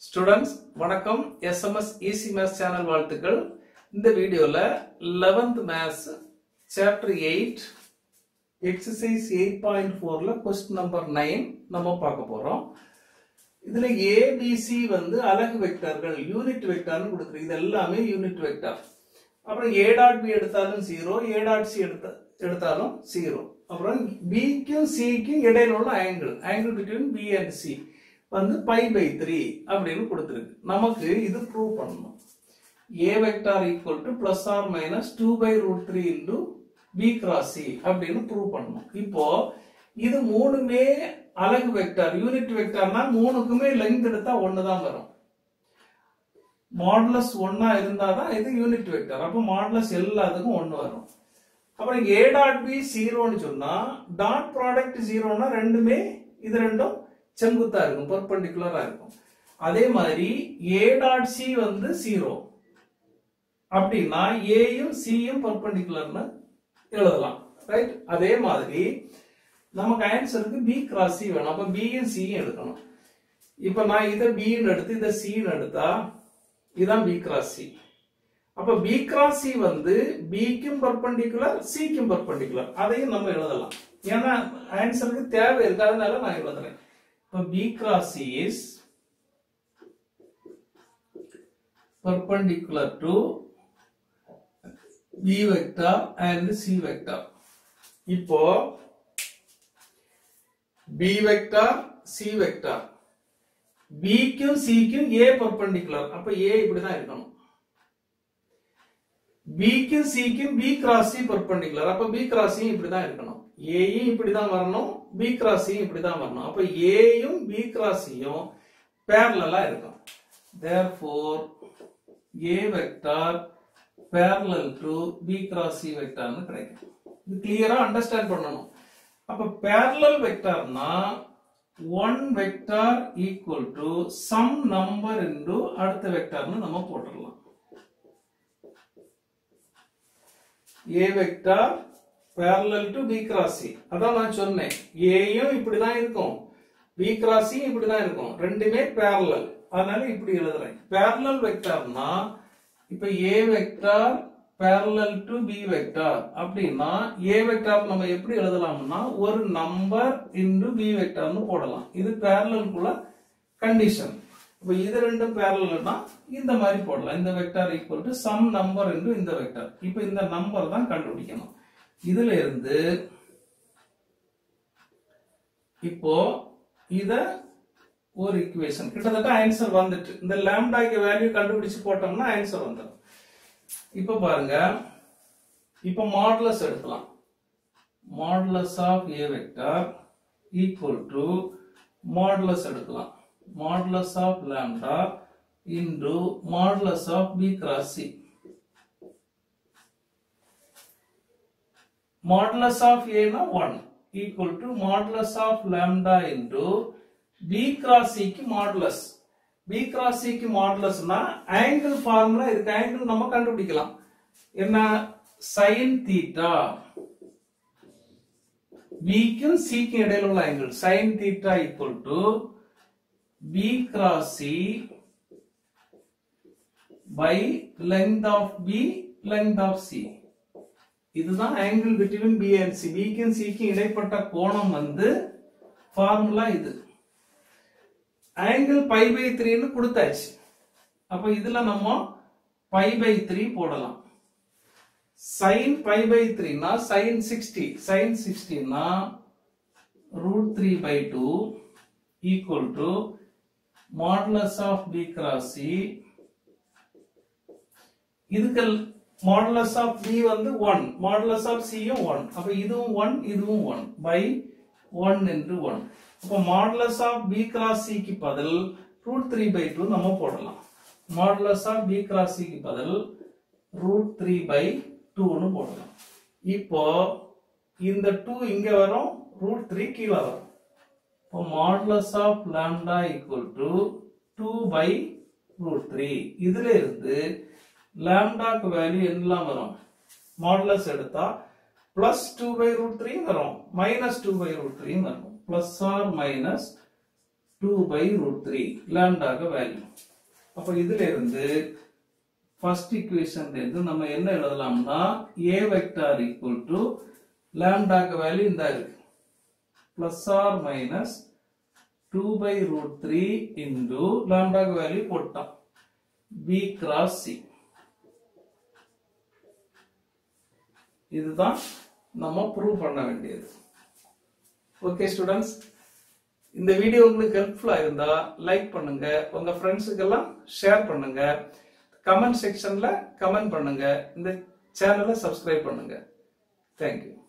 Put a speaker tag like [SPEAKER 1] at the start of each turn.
[SPEAKER 1] students வணக்கம் SMS easy maths channel வாழ்த்துக்கள் இந்த வீடியோல 11th maths chapter eight exercise eight point ஃபோர்ல கொஸ்டின் நம்பர் நைன் நம்ம பார்க்க போறோம் இதுல ஏபிசி வந்து அலகு வெக்டர்கள் யூனிட் வெக்டார்னு கொடுக்குறது இது எல்லாமே யூனிட் வெக்டார் அப்புறம் ஏ டாட் பி எடுத்தாலும் ஜீரோ ஏ டாட் சி எடுத்த எடுத்தாலும் ஜீரோ அப்புறம் பிக்கும் சிக்கும் இடையில உள்ள angle angle between B and C வந்து பை பை த்ரீ அப்படின்னு கொடுத்துருக்கு நமக்கு இது ப்ரூவ் பண்ணணும் A vector equal to plus or minus two by root three into B cross C அப்படின்னு ப்ரூவ் பண்ணணும் இப்போ இது மூணுமே அலகு வெக்டார் யூனிட் வெக்டார்னா மூணுக்குமே லெங்த் எடுத்தா ஒன்று தான் வரும் மாடுலஸ் ஒன்னா இருந்தாதான் இது யூனிட் வெக்டார் அப்போ மாடுலஸ் எல்லாத்துக்கும் ஒன்று வரும் அப்புறம் ஏ டாட் பி ஜீரோன்னு சொன்னா டாட் ப்ராடக்ட் ஜீரோனா ரெண்டுமே இது ரெண்டும் செங்குத்தா இருக்கும் பர்பண்டிகுலரா இருக்கும் அதே மாதிரி ஏ டாட் சி வந்து ஜீரோ அப்படின்னா ஏயும் சியும் பர்பண்டிகுலர்னு எழுதலாம் ரைட் அதே மாதிரி நமக்கு ஆன்சருக்கு பி கிராஸ் சி வேணும் அப்ப பியும் சியும் எடுக்கணும் இப்ப நான் இதை பின்னு எடுத்து இதை சின்னு எடுத்தா இதான் பி கிராஸ் சி அப்ப பி கிராஸ் சி வந்து பிக்கும் பர்பண்டிகுலர் சிக்கும் பர்பண்டிகுலர் அதையும் நம்ம எழுதலாம் ஏன்னா ஆன்சருக்கு தேவை இருக்கு அதனால நான் எழுதுறேன் இப்ப B cross C is perpendicular to b vector and c vector இப்போ b vector c vector b க்கும் c க்கும் a perpendicular அப்ப a இப்படி தான் இருக்கணும் b க்கும் c க்கும் b cross c perpendicular அப்ப b cross c இப்படி தான் இருக்கணும் a யும் இப்படி தான் வரணும் b cross c இப்படி தான் வரணும் அப்ப a யும் b cross c யும் parallel-ஆ இருக்கும் therefore a vector parallel to b cross c vector னு கிடைக்கும் இது கிளியரா அண்டர்ஸ்டாண்ட் பண்ணணும் அப்ப parallel வெக்டார்னா one vector equal to some number into அடுத்த வெக்டார்னு நம்ம போட்டுடலாம் a vector parallel to b cross c அதான் நான் சொன்னேன் ஏயும் இப்படிதான் இருக்கும் b cross c இப்படிதான் இருக்கும் ரெண்டுமே parallel அதனால இப்படி எழுதுறேன் parallel வெக்டார்னா இப்ப a vector parallel to b vector அப்படின்னா a வெக்டார் நம்ம எப்படி எழுதலாம்னா ஒரு நம்பர் இன்டு b வெக்டார்னு போடலாம் இது parallelக்குள்ள கண்டிஷன் இப்ப இது ரெண்டும் parallelனா இந்த மாதிரி போடலாம் இந்த vector equal to some number into இந்த வெக்டார் இப்ப இந்த நம்பர் தான் கண்டுபிடிக்கணும் இதுல இருந்து இப்போ இத ஒரு ஈக்குவேஷன் கிட்டத்தட்ட ஆன்சர் வந்துட்டு இந்த லாம்டாக்கு வேல்யூ கண்டுபிடிச்சு போட்டோம்னா ஆன்சர் வந்துடும் இப்ப பாருங்க இப்ப மாடுலஸ் எடுக்கலாம் modulus of A vector equal to modulus எடுக்கலாம் modulus of lambda into modulus of B cross C modulus of ஏனா one equal to modulus of lambda into B cross சிக்கு மாடுலஸ் பி கிராஸ் சிக்கு மாடுலஸ்னா angle formula இருக்கு angle நம்ம கண்டுபிடிக்கலாம் என்ன sine theta பிக்கும் சிக்கும் இடையில உள்ள angle sine theta equal to B cross C by length of B length of C இதுதான் angle between B and C பிக்கும் சிக்கும் இடைப்பட்ட கோணம் வந்து ஃபார்முலா இது ஆங்கிள் பை பை த்ரீன்னு கொடுத்தாச்சு அப்ப இதுல நம்ம பை பை த்ரீ போடலாம் சைன் பை பை த்ரீனா சைன் சிக்ஸ்டி சைன் சிக்ஸ்டினா root three by two equal to modulus of B cross C இதுக்கு மாடுலஸ் ஆஃப் பி வந்து ஒன் மாடுலஸ் ஆஃப் சியும் ஒன் அப்ப இதுவும் ஒன் இதுவும் ஒன் பை ஒன் என்று ஒன் அப்போ மாடுலஸ் ஆஃப் பி கிராஸ் சிக்கு பதில் ரூட் த்ரீ பை டூ நம்ம போடலாம் மாடுலஸ் ஆஃப் பி கிராஸ் சிக்கு பதில் ரூட் த்ரீ பை டூன்னு போடலாம் இப்போ இந்த டூ இங்க வரும் ரூட் த்ரீ கீழே வரும் இப்போ modulus of lambda equal to two by root three இதுல இருந்து லாம்டாக்கு வேல்யூ என்னலாம் வரும் மாடுலஸ் எடுத்தா plus two by root three வரும் minus two by root three வரும் plus or minus two by root three லேம்டாக வேல்யூ அப்ப இதுல இருந்து ஃபர்ஸ்ட் ஈக்குவேஷன்ல இருந்து நம்ம என்ன எழுதலாம்னா ஏ வெக்டார் ஈக்குவல் டு லேம்டாக்கு வேல்யூ இந்த இருக்கு plus or minus two by root three into லேம்டாக்கு வேல்யூ போட்டான் பி கிராஸ் சி இதுதான் நம்ம ப்ரூவ் பண்ண வேண்டியது ஓகே ஸ்டூடெண்ட்ஸ் இந்த வீடியோ உங்களுக்கு ஹெல்ப்ஃபுல்லா இருந்தா லைக் பண்ணுங்க உங்க ஃப்ரெண்ட்ஸுக்கெல்லாம் ஷேர் பண்ணுங்க கமெண்ட் செக்ஷன்ல கமெண்ட் பண்ணுங்க இந்த சேனலை சப்ஸ்கிரைப் பண்ணுங்க தேங்க்யூ